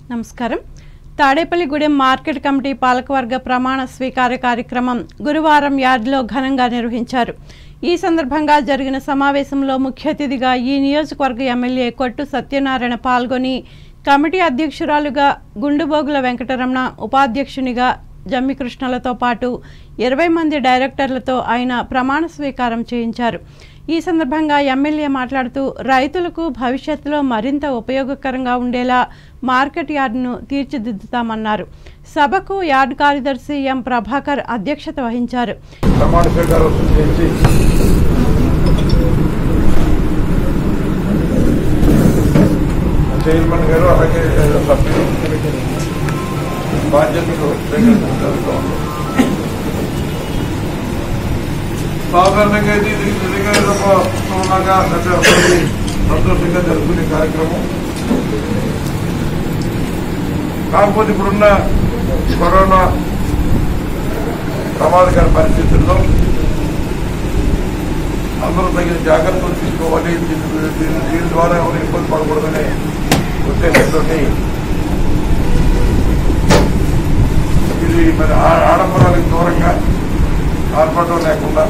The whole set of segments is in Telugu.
నమస్కారం తాడేపల్లిగూడెం మార్కెట్ కమిటీ పాలకవర్గ ప్రమాణ స్వీకార కార్యక్రమం గురువారం యార్డ్లో ఘనంగా నిర్వహించారు ఈ సందర్భంగా జరిగిన సమావేశంలో ముఖ్య అతిథిగా ఈ నియోజకవర్గ ఎమ్మెల్యే కొట్టు సత్యనారాయణ పాల్గొని కమిటీ అధ్యక్షురాలుగా గుండుబోగుల వెంకటరమణ ఉపాధ్యక్షునిగా జమ్మి కృష్ణలతో పాటు ఇరవై మంది డైరెక్టర్లతో ఆయన ప్రమాణ స్వీకారం చేయించారు ఈ సందర్భంగా ఎమ్మెల్యే మాట్లాడుతూ రైతులకు భవిష్యత్తులో మరింత ఉపయోగకరంగా ఉండేలా మార్కెట్ యార్డును తీర్చిదిద్దుతామన్నారు సభకు యార్డ్ కార్యదర్శి ఎం ప్రభాకర్ అధ్యక్షత వహించారు ప్రమాణ స్వీకారోత్సవం చేసి చైర్మన్ గారు అలాగే సభ్యులు బాధ్యతలు స్వీకరించడం సాధారణంగా ఇది ఇది నిజంగా ఏదో ఒక ఉత్సవంలాగా అంటే అందరికీ సంతోషంగా జరుపుకునే కార్యక్రమం కాకపోతే ఇప్పుడున్న కరోనా ప్రమాదకర పరిస్థితుల్లో అందరూ తగిన జాగ్రత్తలు తీసుకోవాలి దీని- దీని దీని ద్వారా ఎవరు ఇబ్బంది పడకూడదనే ఉద్దేశంతో ఇది మరి ఆ- ఆడంబరాలకు దూరంగా ఆర్భటం లేకుండా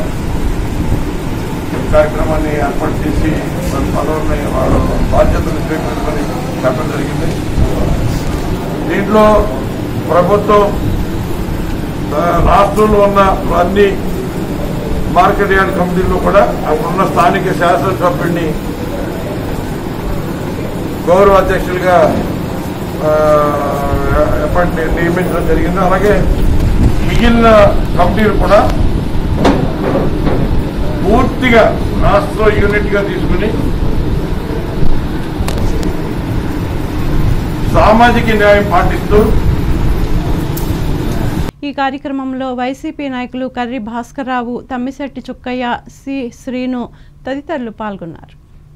ఈ కార్యక్రమాన్ని ఏర్పాటు చేసి మన పదవుల్ని వాళ్ళ బాధ్యతలు స్వీకరించమని చెప్పడం జరిగింది దీంట్లో ప్రభుత్వం ఆ, రాష్ట్రంలో ఉన్న అన్ని మార్కెట్ యార్డ్ కమిటీల్లో కూడా అక్కడున్న స్థానిక శాసనసభ్యుడిని గౌరవ అధ్యక్షులుగా ఆ, అపాయింట్ నియమించడం జరిగింది అలాగే మిగిలిన కమిటీలు కూడా పూర్తిగా రాష్ట్ర యూనిట్ గా తీసుకుని సామాజిక న్యాయం పాటిస్తూ ఈ కార్యక్రమంలో వైసీపీ నాయకులు కర్రి భాస్కర్రావు తమ్మిశెట్టి చుక్కయ్య సి శ్రీను తదితరులు పాల్గొన్నారు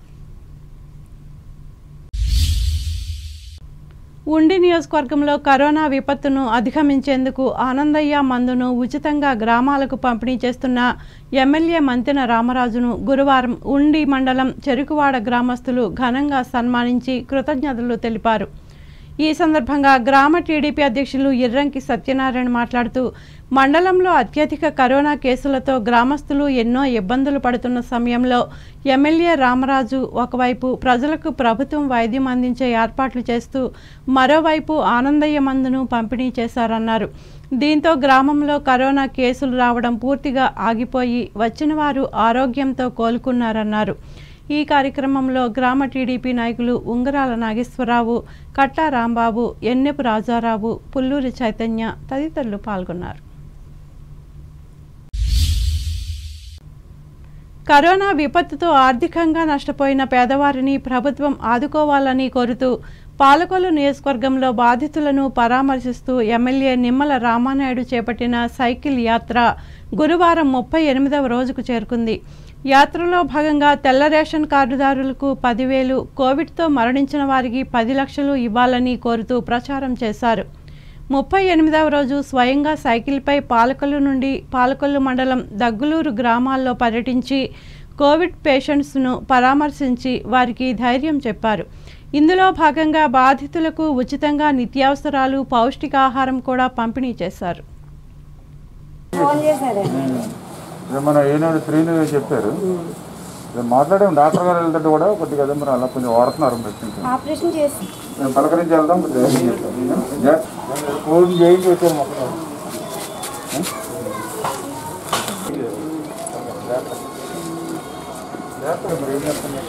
ఉండి నియోజకవర్గంలో కరోనా విపత్తును అధిగమించేందుకు ఆనందయ్య మందును ఉచితంగా గ్రామాలకు పంపిణీ చేస్తున్న ఎమ్మెల్యే మంతెన రామరాజును గురువారం ఉండి మండలం చెరుకువాడ గ్రామస్తులు ఘనంగా సన్మానించి కృతజ్ఞతలు తెలిపారు ఈ సందర్భంగా గ్రామ టీడీపీ అధ్యక్షులు ఇర్రంకి సత్యనారాయణ మాట్లాడుతూ మండలంలో అత్యధిక కరోనా కేసులతో గ్రామస్తులు ఎన్నో ఇబ్బందులు పడుతున్న సమయంలో ఎమ్మెల్యే రామరాజు ఒకవైపు ప్రజలకు ప్రభుత్వం వైద్యం అందించే ఏర్పాట్లు చేస్తూ మరోవైపు ఆనందయ్య మందును పంపిణీ చేశారన్నారు దీంతో గ్రామంలో కరోనా కేసులు రావడం పూర్తిగా ఆగిపోయి వచ్చిన వారు ఆరోగ్యంతో కోలుకున్నారన్నారు ఈ కార్యక్రమంలో గ్రామ టీడీపీ నాయకులు ఉంగరాల నాగేశ్వరరావు కట్టా రాంబాబు ఎన్నెపు రాజారావు పుల్లూరి చైతన్య తదితరులు పాల్గొన్నారు కరోనా విపత్తుతో ఆర్థికంగా నష్టపోయిన పేదవారిని ప్రభుత్వం ఆదుకోవాలని కోరుతూ పాలకొల్లు నియోజకవర్గంలో బాధితులను పరామర్శిస్తూ ఎమ్మెల్యే నిమ్మల రామానాయుడు చేపట్టిన సైకిల్ యాత్ర గురువారం ముప్పై ఎనిమిదవ రోజుకు చేరుకుంది యాత్రలో భాగంగా తెల్ల రేషన్ కార్డుదారులకు పదివేలు కోవిడ్తో మరణించిన వారికి పది లక్షలు ఇవ్వాలని కోరుతూ ప్రచారం చేశారు ముప్పై ఎనిమిదవ రోజు స్వయంగా సైకిల్పై పాలకొల్లు నుండి పాలకొల్లు మండలం దగ్గులూరు గ్రామాల్లో పర్యటించి కోవిడ్ పేషెంట్స్ను పరామర్శించి వారికి ధైర్యం చెప్పారు ఇందులో భాగంగా బాధితులకు ఉచితంగా నిత్యావసరాలు పౌష్టికాహారం కూడా పంపిణీ చేశారు ఫోన్ చేశారండి ఇదే మన ఏనాడు శ్రీను చెప్పారు ఇదే మాట్లాడాము డాక్టర్ గారు వెళ్తుంటే కూడా కొద్దిగా అదే మరి అలా కొంచెం వాడుతున్నారు మెడిసిన్స్ ఆపరేషన్ చేసి మేము పలకరించి వెళ్దాం కొద్దిగా ఏం చెప్తాం. జా- ఫోన్ చేయించి వచ్చారు మొత్తం మరి ఏం చేస్తున్నారు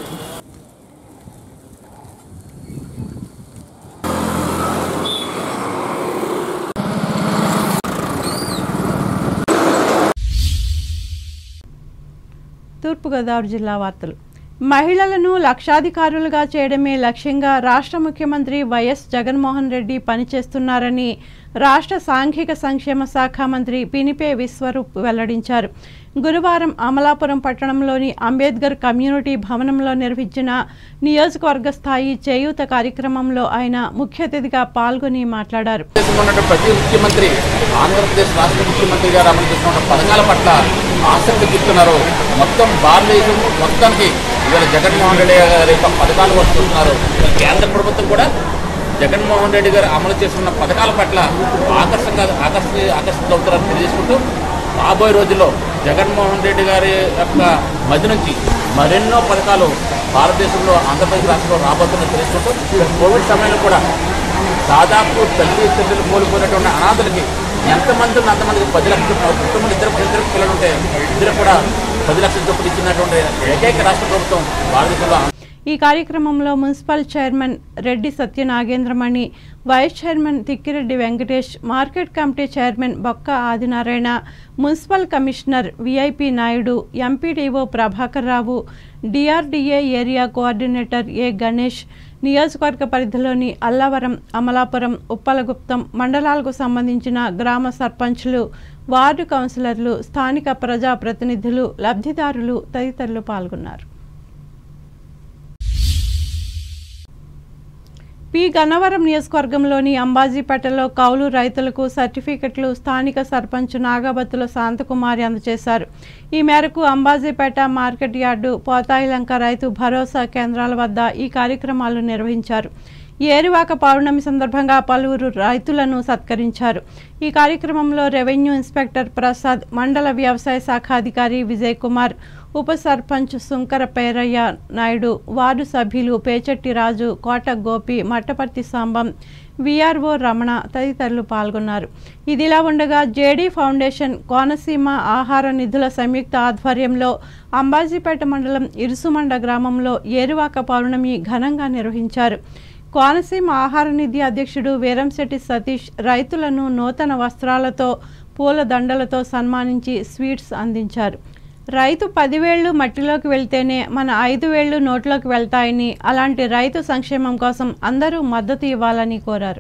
తూర్పుగోదావరి జిల్లా వార్తలు మహిళలను లక్షాధికారులుగా చేయడమే లక్ష్యంగా రాష్ట్ర ముఖ్యమంత్రి వైఎస్ జగన్మోహన్ రెడ్డి పనిచేస్తున్నారని రాష్ట్ర సాంఘిక సంక్షేమ శాఖ మంత్రి పినిపే విశ్వరూప్ వెల్లడించారు గురువారం అమలాపురం పట్టణంలోని అంబేద్కర్ కమ్యూనిటీ భవనంలో నిర్వహించిన నియోజకవర్గ స్థాయి చేయూత కార్యక్రమంలో ఆయన ముఖ్య అతిథిగా పాల్గొని మాట్లాడారు దేశంలో ఉన్నటువంటి ప్రతి ముఖ్యమంత్రి ఆంధ్రప్రదేశ్ రాష్ట్ర ముఖ్యమంత్రి గారు అమలు చేస్తున్న పథకాల పట్ల ఆసక్తి చూపుతున్నారు మొత్తం భారతదేశం మొత్తానికి ఇవాళ జగన్మోహన్ రెడ్డి గారి యొక్క పథకాలు వస్తున్నారు కేంద్ర ప్రభుత్వం కూడా జగన్మోహన్ రెడ్డి గారు అమలు చేస్తున్న పథకాల పట్ల ఆకర్షంగా ఆకర్షి ఆకర్షితులవుతారని తెలియజేసుకుంటూ రాబోయే రోజుల్లో జగన్మోహన్ రెడ్డి గారి యొక్క మధ్య నుంచి మరెన్నో పథకాలు భారతదేశంలో ఆంధ్రప్రదేశ్ రాష్ట్రంలో రాబోతుందని తెలుసుకుంటూ కోవిడ్ సమయంలో కూడా దాదాపు తల్లి తండ్రులు కోల్పోయినటువంటి అనాథలకి ఎంతమంది ఉన్న అంతమందికి పది లక్షలు కుటుంబం ఇద్దరు ఇద్దరు పిల్లలు ఉంటే ఇద్దరు కూడా పది లక్షల చొప్పులు ఇచ్చినటువంటి ఏకైక రాష్ట్ర ప్రభుత్వం భారతదేశంలో ఈ కార్యక్రమంలో municipal chairman Reddy Satyanagendramani vice chairman Tikkireddy Venkatesh market committee chairman Bokka Adinarayana municipal commissioner VIP Naidu MPDO Prabhakar Rao DRDA area coordinator A Ganesh నియోజకవర్గ పరిధిలోని అల్లవరం అమలాపురం ఉప్పలగుప్తం మండలాలకు సంబంధించిన గ్రామ సర్పంచ్లు వార్డు కౌన్సిలర్లు స్థానిక ప్రజాప్రతినిధులు లబ్ధిదారులు తదితరులు పాల్గొన్నారు పి గన్నవరం నియోజకవర్గంలోని అంబాజీపేటలో కౌలు రైతులకు సర్టిఫికెట్లు స్థానిక సర్పంచ్ నాగబత్తుల శాంతకుమారి అందజేశారు ఈ మేరకు అంబాజీపేట మార్కెట్ యార్డు పోతాయిలంక రైతు భరోసా కేంద్రాల వద్ద ఈ కార్యక్రమాలు నిర్వహించారు ఏరువాక పౌర్ణమి సందర్భంగా పలువురు రైతులను సత్కరించారు ఈ కార్యక్రమంలో రెవెన్యూ ఇన్స్పెక్టర్ ప్రసాద్ మండల వ్యవసాయ శాఖ అధికారి విజయ్ కుమార్ ఉప సర్పంచ్ సుంకర పేరయ్య నాయుడు వార్డు సభ్యులు పేచెట్టి రాజు కోట గోపి మట్టపర్తి సాంబం విఆర్ఓ రమణ తదితరులు పాల్గొన్నారు ఇదిలా ఉండగా జేడీ ఫౌండేషన్ కోనసీమ ఆహార నిధుల సంయుక్త ఆధ్వర్యంలో అంబాజీపేట మండలం ఇరుసుమండ గ్రామంలో ఏరువాక పౌర్ణమి ఘనంగా నిర్వహించారు కోనసీమ ఆహార నిధి అధ్యక్షుడు వీరంశెట్టి సతీష్ రైతులను నూతన వస్త్రాలతో పూల దండలతో సన్మానించి స్వీట్స్ అందించారు రైతు పదివేళ్లు మట్టిలోకి వెళ్తేనే మన ఐదు వేళ్లు నోట్లోకి వెళ్తాయని అలాంటి రైతు సంక్షేమం కోసం అందరూ మద్దతు ఇవ్వాలని కోరారు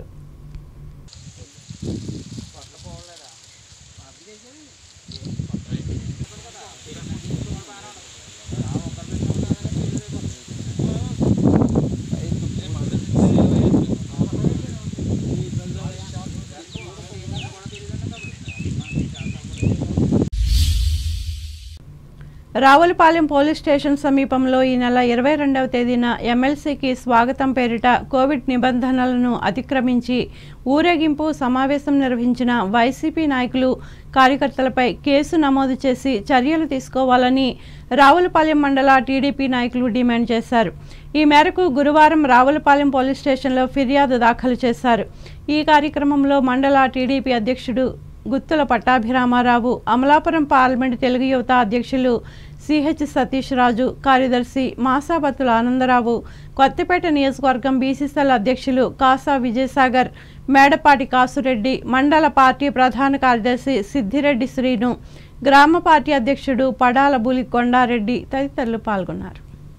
రావులపాలెం పోలీస్ స్టేషన్ సమీపంలో ఈ నెల ఇరవై రెండవ తేదీన ఎమ్మెల్సీకి స్వాగతం పేరిట కోవిడ్ నిబంధనలను అతిక్రమించి ఊరేగింపు సమావేశం నిర్వహించిన వైసీపీ నాయకులు కార్యకర్తలపై కేసు నమోదు చేసి చర్యలు తీసుకోవాలని రావులపాలెం మండల టీడీపీ నాయకులు డిమాండ్ చేశారు ఈ మేరకు గురువారం రావులపాలెం పోలీస్ స్టేషన్లో ఫిర్యాదు దాఖలు చేశారు ఈ కార్యక్రమంలో మండల టీడీపీ అధ్యక్షుడు గుత్తుల పట్టాభిరామారావు అమలాపురం పార్లమెంటు తెలుగు యువత అధ్యక్షులు సిహెచ్ సతీష్ రాజు కార్యదర్శి మాసాబత్తుల ఆనందరావు కొత్తపేట నియోజకవర్గం బీసీసీఎల్ అధ్యక్షులు కాసా విజయసాగర్ మేడపాటి కాసురెడ్డి మండల పార్టీ ప్రధాన కార్యదర్శి సిద్దిరెడ్డి శ్రీను గ్రామ పార్టీ అధ్యక్షుడు పడాల బులి కొండారెడ్డి తదితరులు పాల్గొన్నారు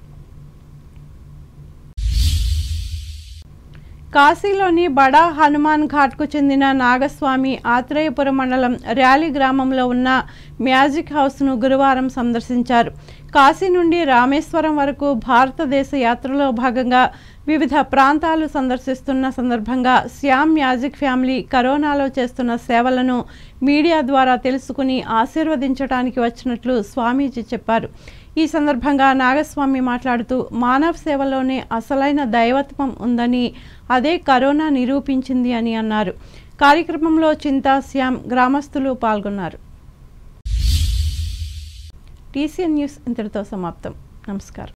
కాశీలోని బడా హనుమాన్ ఘాట్కు చెందిన నాగస్వామి ఆత్రేయపురం మండలం ర్యాలీ గ్రామంలో ఉన్న మ్యాజిక్ హౌస్ను గురువారం సందర్శించారు కాశీ నుండి రామేశ్వరం వరకు భారతదేశ యాత్రలో భాగంగా వివిధ ప్రాంతాలు సందర్శిస్తున్న సందర్భంగా శ్యామ్ మ్యాజిక్ ఫ్యామిలీ కరోనాలో చేస్తున్న సేవలను మీడియా ద్వారా తెలుసుకుని ఆశీర్వదించడానికి వచ్చినట్లు స్వామీజీ చెప్పారు ఈ సందర్భంగా నాగస్వామి మాట్లాడుతూ మానవ సేవలోనే అసలైన దైవత్వం ఉందని అదే కరోనా నిరూపించింది అని అన్నారు కార్యక్రమంలో చింతా శ్యామ్ గ్రామస్తులు పాల్గొన్నారు టీసీఎన్ న్యూస్ ఇంతటితో సమాప్తం నమస్కారం